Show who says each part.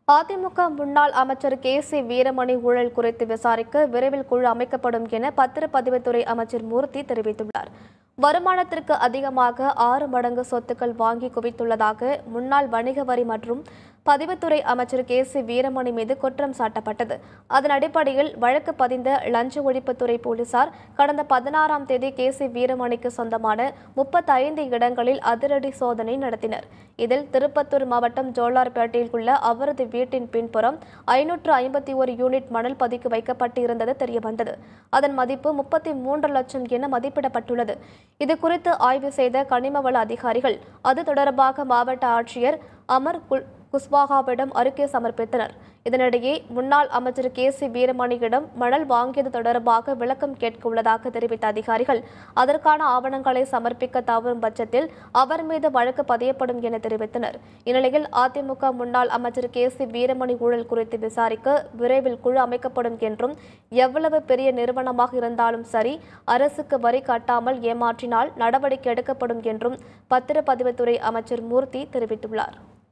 Speaker 1: அதிமுக முன்னாள் அமைச்சர் K C Veeramani ஊழல் குறித்து விசாரிக்க விரைவில் குழு அமைக்கப்படும் என பத்திரப்பதிவுத்துறை அமைச்சர் மூர்த்தி தெரிவித்துள்ளார் வருமானத்திற்கு அதிகமாக ஆறு மடங்கு சொத்துக்கள் வாங்கி குவித்துள்ளதாக முன்னாள் வணிக வரி மற்றும் பதிவுத்துறை அமைச்சர் கே சி வீரமணி மீது குற்றம் சாட்டப்பட்டது அதன் அடிப்படையில் வழக்கு பதிந்த லஞ்ச ஒழிப்புத்துறை போலீசார் கடந்த பதினாறாம் தேதி கே சி வீரமணிக்கு சொந்தமான முப்பத்தைந்து இடங்களில் அதிரடி சோதனை நடத்தினர் இதில் திருப்பத்தூர் மாவட்டம் ஜோலார்பேட்டையில் உள்ள அவரது வீட்டின் பின்புறம் ஐநூற்று ஐம்பத்தி ஒரு யூனிட் மணல் பதுக்கி வைக்கப்பட்டு இருந்தது தெரியவந்தது அதன் மதிப்பு முப்பத்தி மூன்று லட்சம் என மதிப்பிடப்பட்டுள்ளது இது குறித்து ஆய்வு செய்த கனிமவள அதிகாரிகள் அது தொடர்பாக மாவட்ட ஆட்சியர் அமர் குல் குஸ்வாகாவிடம் அறிக்கை சமர்ப்பித்தனர் இதனிடையே முன்னாள் அமைச்சர் கே சி வீரமணியிடம் மணல் வாங்கியது தொடர்பாக விளக்கம் கேட்க உள்ளதாக தெரிவித்த அதிகாரிகள் அதற்கான ஆவணங்களை சமர்ப்பிக்க தவறும் பட்சத்தில் அவர் மீது வழக்கு பதியப்படும் என தெரிவித்தனர் இந்நிலையில் அதிமுக முன்னாள் அமைச்சர் கே சி வீரமணி ஊழல் குறித்து விசாரிக்க விரைவில் குழு அமைக்கப்படும் என்றும் எவ்வளவு பெரிய நிறுவனமாக இருந்தாலும் சரி அரசுக்கு வரி கட்டாமல் ஏமாற்றினால் நடவடிக்கை எடுக்கப்படும் என்றும் பத்திரப்பதிவுத்துறை அமைச்சர் மூர்த்தி தெரிவித்துள்ளார்